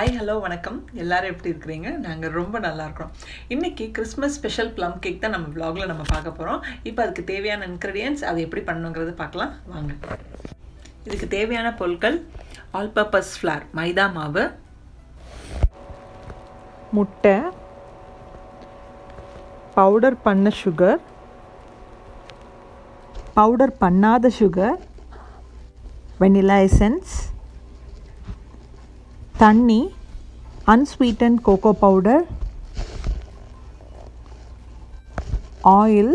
hi hello வணக்கம் எல்லாரும் எப்படி இருக்கிறீங்க நாங்கள் ரொம்ப நல்லா இருக்கிறோம் இன்றைக்கி கிறிஸ்மஸ் ஸ்பெஷல் ப்ளம் கேக் தான் நம்ம vlogல நம்ம பார்க்க போகிறோம் இப்போ அதுக்கு தேவையான இன்க்ரீடியன்ஸ் அதை எப்படி பண்ணணுங்கிறத பார்க்கலாம் வாங்க இதுக்கு தேவையான பொருட்கள் ஆல் பர்பஸ் ஃப்ளார் மைதா மாவு முட்டை பவுடர் பண்ண சுகர் பவுடர் பண்ணாத சுகர் வெனிலா எசன்ஸ் தண்ணி unsweetened cocoa powder oil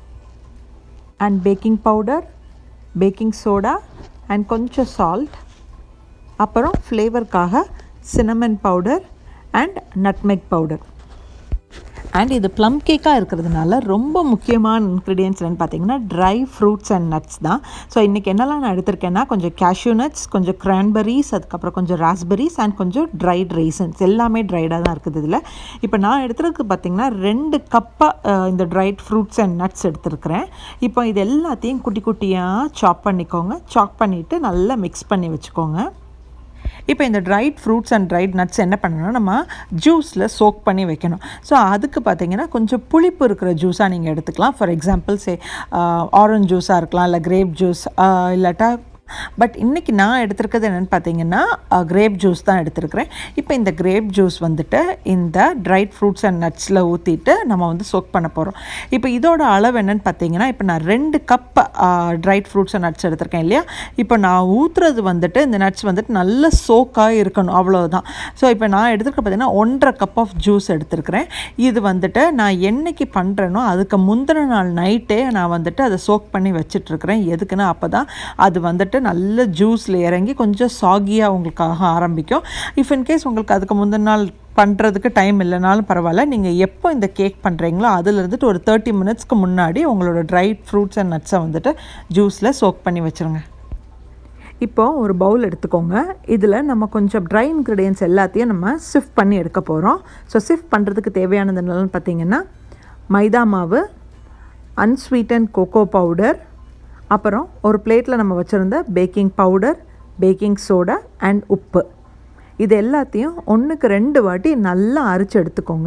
and baking powder baking soda and கொஞ்சம் சால்ட் அப்புறம் ஃப்ளேவருக்காக cinnamon powder and nutmeg powder and இது ப்ளம் கேக்காக இருக்கிறதுனால ரொம்ப முக்கியமான இன்க்ரீடியன்ஸ் என்னென்னு பார்த்தீங்கன்னா ட்ரை ஃப்ரூட்ஸ் அண்ட் நட்ஸ் தான் ஸோ இன்றைக்கி என்னெல்லாம் நான் எடுத்திருக்கேன்னா கொஞ்சம் கேஷ்யூ நட்ஸ் கொஞ்சம் கிரான்பெரிஸ் அதுக்கப்புறம் கொஞ்சம் ராஸ்பெரிஸ் அண்ட் கொஞ்சம் ட்ரைட் ரைசன்ஸ் எல்லாமே ட்ரைடாக தான் இருக்குது இதில் இப்போ நான் எடுத்துருக்கு பார்த்தீங்கன்னா ரெண்டு கப்பாக இந்த ட்ரைட் ஃப்ரூட்ஸ் அண்ட் நட்ஸ் எடுத்துருக்கிறேன் இப்போ இது எல்லாத்தையும் குட்டி குட்டியாக சாப் பண்ணிக்கோங்க சாப் பண்ணிவிட்டு நல்லா மிக்ஸ் பண்ணி வச்சுக்கோங்க இப்போ இந்த dried fruits and dried nuts என்ன பண்ணணும்னா நம்ம ஜூஸில் சோக் பண்ணி வைக்கணும் ஸோ அதுக்கு பார்த்தீங்கன்னா கொஞ்சம் புளிப்பு இருக்கிற ஜூஸாக நீங்கள் எடுத்துக்கலாம் ஃபார் எக்ஸாம்பிள் சே ஆரஞ்ச் ஜூஸாக இருக்கலாம் இல்லை கிரேப் ஜூஸ் இல்லாட்டா பட் இன்றைக்கி நான் எடுத்திருக்கிறது என்னென்னு பார்த்தீங்கன்னா கிரேப் ஜூஸ் தான் எடுத்திருக்கிறேன் இப்போ இந்த கிரேப் ஜூஸ் வந்துட்டு இந்த ட்ரைட் ஃப்ரூட்ஸ் அண்ட் நட்ஸில் ஊற்றிட்டு நம்ம வந்து சோக் பண்ண போகிறோம் இப்போ இதோட அளவு என்னென்னு பார்த்தீங்கன்னா இப்போ நான் ரெண்டு cup dried fruits and nuts எடுத்திருக்கேன் இல்லையா இப்போ நான் ஊற்றுறது வந்துட்டு இந்த நட்ஸ் வந்துட்டு நல்ல சோக்காக இருக்கணும் அவ்வளோதான் ஸோ இப்போ நான் எடுத்துருக்க பார்த்தீங்கன்னா ஒன்றரை கப் ஆஃப் ஜூஸ் எடுத்திருக்கிறேன் இது வந்துட்டு நான் என்னைக்கு பண்ணுறேனோ அதுக்கு முந்தின நாள் நைட்டே நான் வந்துட்டு அதை சோக் பண்ணி வச்சிட்ருக்கிறேன் எதுக்குன்னா அப்போ தான் அது வந்துட்டு நல்ல ஜூஸில் இறங்கி கொஞ்சம் சாகியாக உங்களுக்காக ஆரம்பிக்கும் இஃப் இன்கேஸ் உங்களுக்கு அதுக்கு முந்தின நாள் பண்ணுறதுக்கு டைம் இல்லைனாலும் பரவாயில்ல நீங்கள் எப்போ இந்த கேக் பண்ணுறீங்களோ அதில் இருந்துட்டு ஒரு தேர்ட்டி மினிட்ஸ்க்கு முன்னாடி உங்களோட ட்ரை ஃப்ரூட்ஸ் அண்ட் நட்ஸை வந்துட்டு ஜூஸில் சோக் பண்ணி வச்சுருங்க இப்போ ஒரு பவுல் எடுத்துக்கோங்க இதில் நம்ம கொஞ்சம் ட்ரை இன்க்ரீடியன்ஸ் எல்லாத்தையும் நம்ம சிஃப்ட் பண்ணி எடுக்க போகிறோம் ஸோ சிஃப்ட் பண்ணுறதுக்கு தேவையானது என்னன்னு பார்த்தீங்கன்னா மைதா மாவு unsweetened கோகோ பவுடர் அப்புறம் ஒரு பிளேட்டில் நம்ம வச்சுருந்த baking powder baking soda and உப்பு இது எல்லாத்தையும் ஒன்றுக்கு ரெண்டு வாட்டி நல்லா அரைச்சி எடுத்துக்கோங்க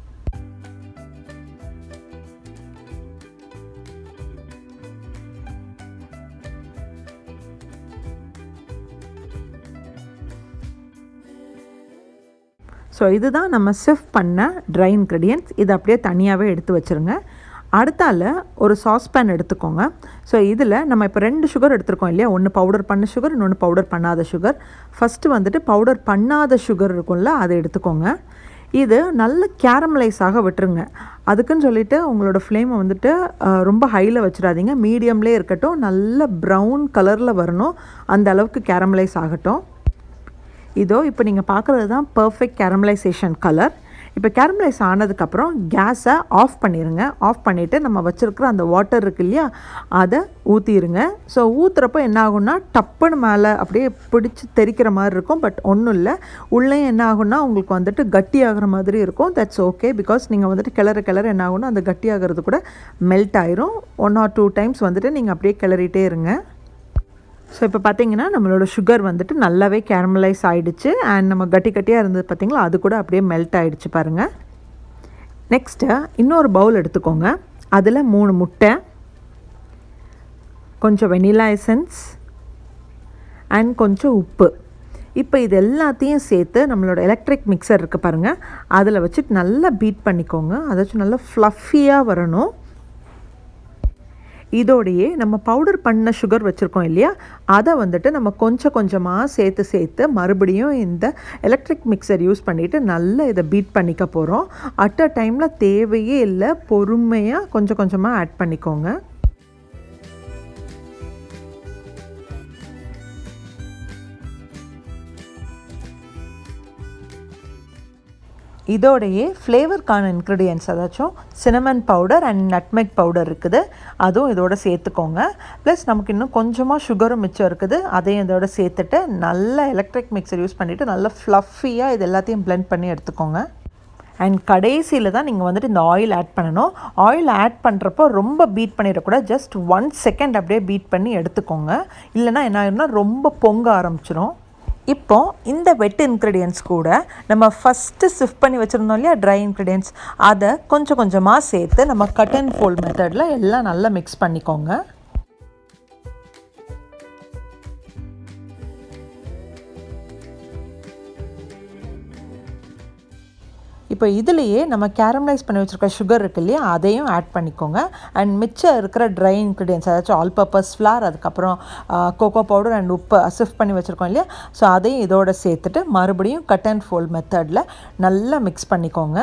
ஸோ இதுதான் நம்ம சிஃப்ட் பண்ண ட்ரை இன்க்ரீடியன்ட்ஸ் இதை அப்படியே தனியாகவே எடுத்து வச்சுருங்க அடுத்தால ஒரு சாஸ்பேன் எடுத்துக்கோங்க ஸோ இதில் நம்ம இப்போ ரெண்டு சுகர் எடுத்துருக்கோம் இல்லையா ஒன்று பவுடர் பண்ண சுகர் இன்னொன்று பவுடர் பண்ணாத சுகர் ஃபஸ்ட்டு வந்துட்டு பவுடர் பண்ணாத சுகர் இருக்கும்ல அதை எடுத்துக்கோங்க இது நல்ல கேரமலைஸ் ஆக விட்டுருங்க அதுக்குன்னு சொல்லிட்டு உங்களோட ஃப்ளேமை வந்துட்டு ரொம்ப ஹையில் வச்சிடாதீங்க மீடியம்லேயே இருக்கட்டும் நல்ல ப்ரௌன் கலரில் வரணும் அந்த அளவுக்கு கேரமலைஸ் ஆகட்டும் இதோ இப்போ நீங்கள் பார்க்குறது தான் பர்ஃபெக்ட் கேரமலைசேஷன் கலர் இப்போ கேரமலைஸ் ஆனதுக்கப்புறம் கேஸை ஆஃப் பண்ணிடுங்க ஆஃப் பண்ணிவிட்டு நம்ம வச்சுருக்கிற அந்த வாட்டர் இருக்கு இல்லையா அதை ஊற்றிடுங்க ஸோ ஊற்றுறப்போ என்ன ஆகும்னா டப்புன்னு மேலே அப்படியே பிடிச்சி தெரிக்கிற மாதிரி இருக்கும் பட் ஒன்றும் இல்லை உள்ளேயும் என்ன ஆகும்னா உங்களுக்கு வந்துட்டு கட்டி ஆகிற மாதிரி இருக்கும் தட்ஸ் ஓகே பிகாஸ் நீங்கள் வந்துட்டு கிளற கிளற என்ன ஆகும்னா அந்த கட்டி ஆகிறது கூட மெல்ட் ஆயிரும் ஒன் ஆர் டூ டைம்ஸ் வந்துட்டு நீங்கள் அப்படியே கிளறிட்டே இருங்க ஸோ இப்போ பார்த்தீங்கன்னா நம்மளோட சுகர் வந்துட்டு நல்லாவே கேரமலைஸ் ஆகிடுச்சு அண்ட் நம்ம கட்டி கட்டியாக இருந்தது பார்த்திங்களா அது கூட அப்படியே மெல்ட் ஆகிடுச்சு பாருங்கள் நெக்ஸ்ட்டு இன்னொரு பவுல் எடுத்துக்கோங்க அதில் மூணு முட்டை கொஞ்சம் வெனிலா எசன்ஸ் அண்ட் கொஞ்சம் உப்பு இப்போ இது எல்லாத்தையும் சேர்த்து நம்மளோட எலக்ட்ரிக் மிக்சர் இருக்குது பாருங்கள் அதில் வச்சுட்டு நல்லா பீட் பண்ணிக்கோங்க அதாச்சும் நல்லா ஃப்ளஃபியாக வரணும் இதோடையே நம்ம பவுடர் பண்ண சுகர் வச்சுருக்கோம் இல்லையா அதை வந்துட்டு நம்ம கொஞ்சம் கொஞ்சமாக சேர்த்து சேர்த்து மறுபடியும் இந்த எலக்ட்ரிக் மிக்சர் யூஸ் பண்ணிவிட்டு நல்லா இதை பீட் பண்ணிக்க போகிறோம் அட் அ டைமில் தேவையே இல்லை பொறுமையாக கொஞ்சம் கொஞ்சமாக ஆட் பண்ணிக்கோங்க இதோடையே ஃப்ளேவருக்கான இன்க்ரீடியன்ஸ் அதாச்சும் cinnamon powder and nutmeg powder இருக்குது அதுவும் இதோட சேர்த்துக்கோங்க ப்ளஸ் நமக்கு இன்னும் கொஞ்சமாக சுகரும் மிச்சம் இருக்குது அதையும் இதோட சேர்த்துட்டு நல்ல எலக்ட்ரிக் மிக்சர் யூஸ் பண்ணிவிட்டு நல்லா ஃப்ளஃபியாக இது எல்லாத்தையும் பிளெண்ட் பண்ணி எடுத்துக்கோங்க அண்ட் கடைசியில் தான் நீங்கள் வந்துட்டு இந்த ஆயில் ஆட் பண்ணணும் ஆயில் ஆட் பண்ணுறப்போ ரொம்ப பீட் பண்ணிடக்கூடாது ஜஸ்ட் ஒன் செகண்ட் அப்படியே பீட் பண்ணி எடுத்துக்கோங்க இல்லைனா என்ன ஆயிரும்னா ரொம்ப பொங்க ஆரம்பிச்சிரும் இப்போ இந்த வெட் இன்க்ரீடியன்ஸ் கூட நம்ம ஃபஸ்ட்டு சிஃப்ட் பண்ணி வச்சுருந்தோம் இல்லையா ட்ரை இன்க்ரீடியன்ஸ் அதை கொஞ்சம் கொஞ்சமாக சேர்த்து நம்ம கட் அண்ட் ஃபோல்ட் மெத்தடில் எல்லாம் நல்லா மிக்ஸ் பண்ணிக்கோங்க இப்போ இதுலேயே நம்ம கேரமலைஸ் பண்ணி வச்சுருக்க சுகர் இருக்கு இல்லையா அதையும் ஆட் பண்ணிக்கோங்க அண்ட் மிச்சம் இருக்கிற ட்ரை இன்க்ரீடியன்ஸ் அதாச்சும் ஆல் பர்பஸ் ஃப்ளார் அதுக்கப்புறம் கோகோ பவுடர் அண்ட் உப்பு சிஃப்ட் பண்ணி வச்சுருக்கோம் இல்லையா ஸோ அதையும் இதோட சேர்த்துட்டு மறுபடியும் கட் அண்ட் ஃபோல்ட் மெத்தடில் நல்லா மிக்ஸ் பண்ணிக்கோங்க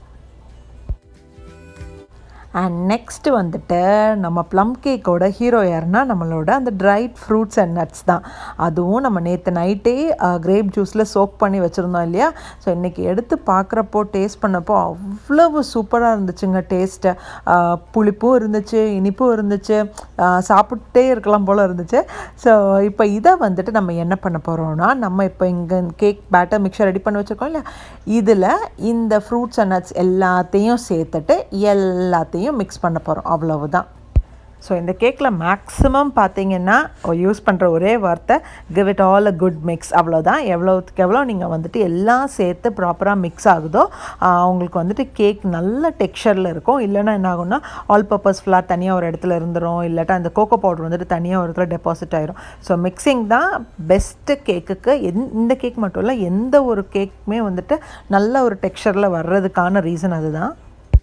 அண்ட் நெக்ஸ்ட்டு வந்துட்டு நம்ம ப்ளம் கேக்கோட ஹீரோ யாருன்னா நம்மளோட அந்த ட்ரைட் ஃப்ரூட்ஸ் அண்ட் நட்ஸ் தான் அதுவும் நம்ம நேற்று நைட்டே கிரேப் ஜூஸில் சோக் பண்ணி வச்சுருந்தோம் இல்லையா ஸோ இன்றைக்கி எடுத்து பார்க்குறப்போ டேஸ்ட் பண்ணப்போ அவ்வளவு சூப்பராக இருந்துச்சுங்க டேஸ்ட்டு புளிப்பும் இருந்துச்சு இனிப்பும் இருந்துச்சு சாப்பிட்டே இருக்கலாம் போல் இருந்துச்சு ஸோ இப்போ இதை வந்துட்டு நம்ம என்ன பண்ண போகிறோம்னா நம்ம இப்போ இங்கே கேக் பேட்டர் மிக்சர் ரெடி பண்ணி வச்சுருக்கோம் இல்லையா இதில் இந்த ஃப்ரூட்ஸ் அண்ட் நட்ஸ் எல்லாத்தையும் சேர்த்துட்டு எல்லாத்தையும் எல்லாத்தையும் மிக்ஸ் பண்ண போகிறோம் அவ்வளவுதான் ஸோ இந்த கேக்கில் மேக்ஸிமம் பார்த்தீங்கன்னா யூஸ் பண்ணுற ஒரே வார்த்தை give it all a good mix அவ்வளோதான் எவ்வளோத்துக்கு எவ்வளோ நீங்கள் வந்துட்டு எல்லாம் சேர்த்து ப்ராப்பராக மிக்ஸ் ஆகுதோ உங்களுக்கு வந்துட்டு கேக் நல்ல டெக்ஸ்சரில் இருக்கும் இல்லைன்னா என்ன ஆகும்னா ஆல் பர்பஸ் ஃப்ளார் தனியாக ஒரு இடத்துல இருந்துடும் இல்லாட்டா அந்த கோகோ பவுடர் வந்துட்டு தனியாக ஒரு இடத்துல டெபாசிட் ஆயிரும் ஸோ மிக்சிங் தான் பெஸ்ட்டு கேக்குக்கு எந் இந்த கேக் மட்டும் இல்லை எந்த ஒரு கேக்குமே வந்துட்டு நல்ல ஒரு டெக்ஸ்சரில் வர்றதுக்கான ரீசன் அதுதான்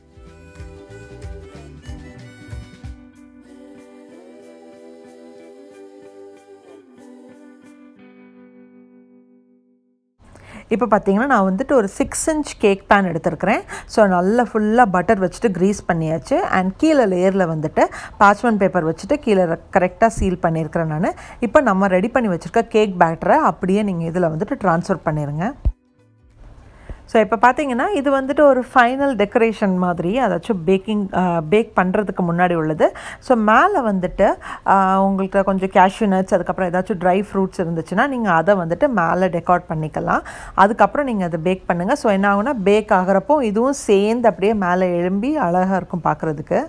இப்போ பார்த்தீங்கன்னா நான் வந்துட்டு ஒரு சிக்ஸ் இன்ச் கேக் பேன் எடுத்திருக்கிறேன் ஸோ நல்லா ஃபுல்லாக பட்டர் வச்சுட்டு க்ரீஸ் பண்ணியாச்சு அண்ட் கீழே லேயரில் வந்துட்டு பார்ச்மெண்ட் பேப்பர் வச்சுட்டு கீழே கரெக்டாக சீல் பண்ணியிருக்கிறேன் நான் இப்போ நம்ம ரெடி பண்ணி வச்சுருக்க கேக் பேட்டரை அப்படியே நீங்கள் இதில் வந்துட்டு ட்ரான்ஸ்ஃபர் பண்ணிடுங்க ஸோ இப்போ பார்த்தீங்கன்னா இது வந்துட்டு ஒரு ஃபைனல் டெக்கரேஷன் மாதிரி அதாச்சும் பேக்கிங் பேக் பண்ணுறதுக்கு முன்னாடி உள்ளது ஸோ மேலே வந்துட்டு உங்களுக்கு கொஞ்சம் கேஷ்யூ நட்ஸ் அதுக்கப்புறம் ஏதாச்சும் ட்ரை ஃப்ரூட்ஸ் இருந்துச்சுன்னா நீங்கள் அதை வந்துட்டு மேலே டெக்கார்ட் பண்ணிக்கலாம் அதுக்கப்புறம் நீங்கள் அதை பேக் பண்ணுங்கள் ஸோ என்ன ஆகுனா பேக் ஆகிறப்போ இதுவும் சேர்ந்து அப்படியே மேலே எழும்பி அழகாக இருக்கும் பார்க்குறதுக்கு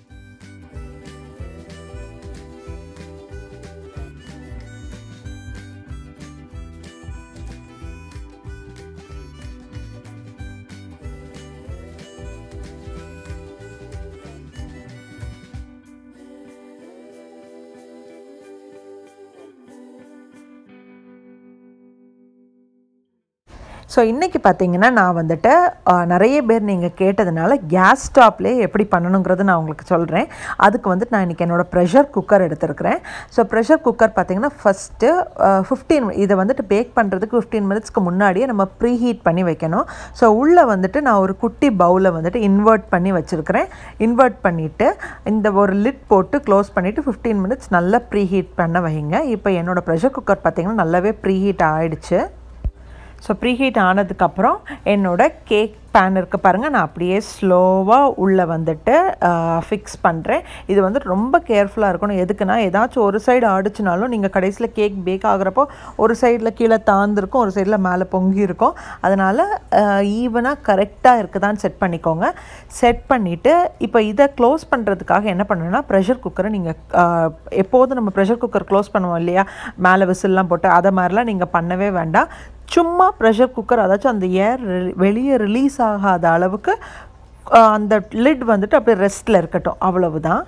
ஸோ இன்றைக்கி பார்த்தீங்கன்னா நான் வந்துட்டு நிறைய பேர் நீங்கள் கேட்டதுனால கேஸ் ஸ்டாப்லேயே எப்படி பண்ணணுங்கிறது நான் உங்களுக்கு சொல்கிறேன் அதுக்கு வந்துட்டு நான் இன்றைக்கி என்னோடய ப்ரெஷர் குக்கர் எடுத்திருக்கிறேன் ஸோ ப்ரெஷர் குக்கர் பார்த்தீங்கன்னா ஃபஸ்ட்டு ஃபிஃப்டீன் இதை வந்துட்டு பேக் பண்ணுறதுக்கு ஃபிஃப்டீன் மினிட்ஸ்க்கு முன்னாடியே நம்ம ப்ரீ ஹீட் பண்ணி வைக்கணும் ஸோ உள்ளே வந்துட்டு நான் ஒரு குட்டி பவுலை வந்துட்டு இன்வெர்ட் பண்ணி வச்சுருக்கிறேன் இன்வெர்ட் பண்ணிவிட்டு இந்த ஒரு லிட் போட்டு க்ளோஸ் பண்ணிவிட்டு ஃபிஃப்டீன் மினிட்ஸ் நல்லா ப்ரீ ஹீட் பண்ண வைங்க இப்போ என்னோடய ப்ரெஷர் குக்கர் பார்த்திங்கன்னா நல்லாவே ப்ரீ ஹீட் ஆகிடுச்சு ஸோ ப்ரீஹீட் ஆனதுக்கப்புறம் என்னோடய கேக் பேன் இருக்குது பாருங்கள் நான் அப்படியே ஸ்லோவாக உள்ளே வந்துட்டு ஃபிக்ஸ் பண்ணுறேன் இது வந்துட்டு ரொம்ப கேர்ஃபுல்லாக இருக்கணும் எதுக்குன்னா ஏதாச்சும் ஒரு சைடு ஆடிச்சுனாலும் நீங்கள் கடைசியில் கேக் பேக் ஆகிறப்போ ஒரு சைடில் கீழே தாழ்ந்துருக்கும் ஒரு சைடில் மேலே பொங்கி இருக்கும் அதனால் ஈவனாக கரெக்டாக இருக்குதான்னு செட் பண்ணிக்கோங்க செட் பண்ணிவிட்டு இப்போ இதை க்ளோஸ் பண்ணுறதுக்காக என்ன பண்ணணும்னா ப்ரெஷர் குக்கரை நீங்கள் எப்போதும் நம்ம ப்ரெஷர் குக்கர் க்ளோஸ் பண்ணுவோம் இல்லையா மேலே விசில்லாம் போட்டு அதை மாதிரிலாம் நீங்கள் பண்ணவே வேண்டாம் சும்மா ப்ரெஷர் குக்கர் அதாச்சும் அந்த ஏர் வெளியே ரிலீஸ் ஆகாத அளவுக்கு அந்த லிட் வந்துட்டு அப்படியே ரெஸ்ட்டில் இருக்கட்டும் அவ்வளவுதான்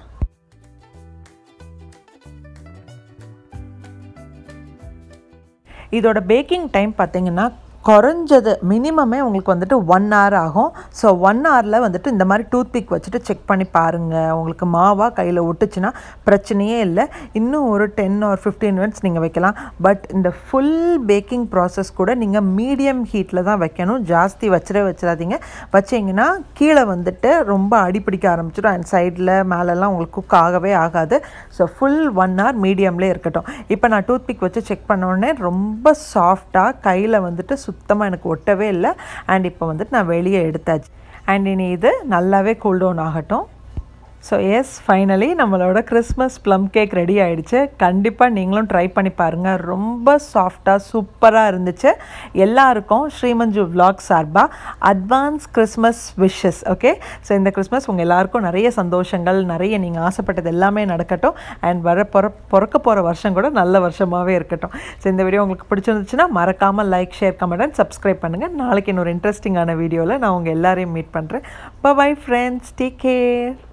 இதோட பேக்கிங் டைம் பார்த்தீங்கன்னா குறைஞ்சது மினிமமே உங்களுக்கு வந்துட்டு ஒன் ஹவர் ஆகும் ஸோ ஒன் ஹவரில் வந்துட்டு இந்த மாதிரி டூத் பிக் வச்சுட்டு செக் பண்ணி பாருங்கள் உங்களுக்கு மாவாக கையில் ஒட்டுச்சுன்னா பிரச்சனையே இல்லை இன்னும் ஒரு டென் ஆர் ஃபிஃப்டீன் மினிட்ஸ் நீங்கள் வைக்கலாம் பட் இந்த ஃபுல் பேக்கிங் ப்ராசஸ் கூட நீங்கள் மீடியம் ஹீட்டில் தான் வைக்கணும் ஜாஸ்தி வச்சிடவே வச்சிடாதீங்க வச்சிங்கன்னா கீழே வந்துட்டு ரொம்ப அடிப்பிடிக்க ஆரம்பிச்சிடும் அண்ட் சைடில் மேலெல்லாம் உங்களுக்கு குக் ஆகவே ஆகாது ஸோ ஃபுல் ஒன் ஹவர் மீடியம்லேயே இருக்கட்டும் இப்போ நான் டூத் பிக் வச்சு செக் பண்ண உடனே ரொம்ப சாஃப்டாக கையில் வந்துட்டு சுத்தமாக எனக்கு ஒட்டவே இல்லை அண்ட் இப்போ வந்துட்டு நான் வெளியே எடுத்தாச்சு அண்ட் இனி இது நல்லாவே கூல் டவுன் ஆகட்டும் ஸோ எஸ் ஃபைனலி நம்மளோட கிறிஸ்மஸ் ப்ளம் கேக் ரெடி ஆயிடுச்சு கண்டிப்பாக நீங்களும் ட்ரை பண்ணி பாருங்கள் ரொம்ப சாஃப்டாக சூப்பராக இருந்துச்சு எல்லாருக்கும் ஸ்ரீமஞ்சு vlog சார்பாக advance Christmas wishes okay so இந்த கிறிஸ்மஸ் உங்கள் எல்லாருக்கும் நிறைய சந்தோஷங்கள் நிறைய நீங்கள் ஆசைப்பட்டது எல்லாமே நடக்கட்டும் அண்ட் வர பிற பிறக்க போகிற வருஷம் கூட நல்ல வருஷமாகவே இருக்கட்டும் ஸோ இந்த வீடியோ உங்களுக்கு பிடிச்சிருந்துச்சுன்னா மறக்காமல் like share comment and subscribe பண்ணுங்கள் நாளைக்கு இன்னொரு இன்ட்ரெஸ்டிங்கான வீடியோவில் நான் உங்கள் எல்லாரையும் மீட் பண்ணுறேன் பை ஃப்ரெண்ட்ஸ் டேக் கேர்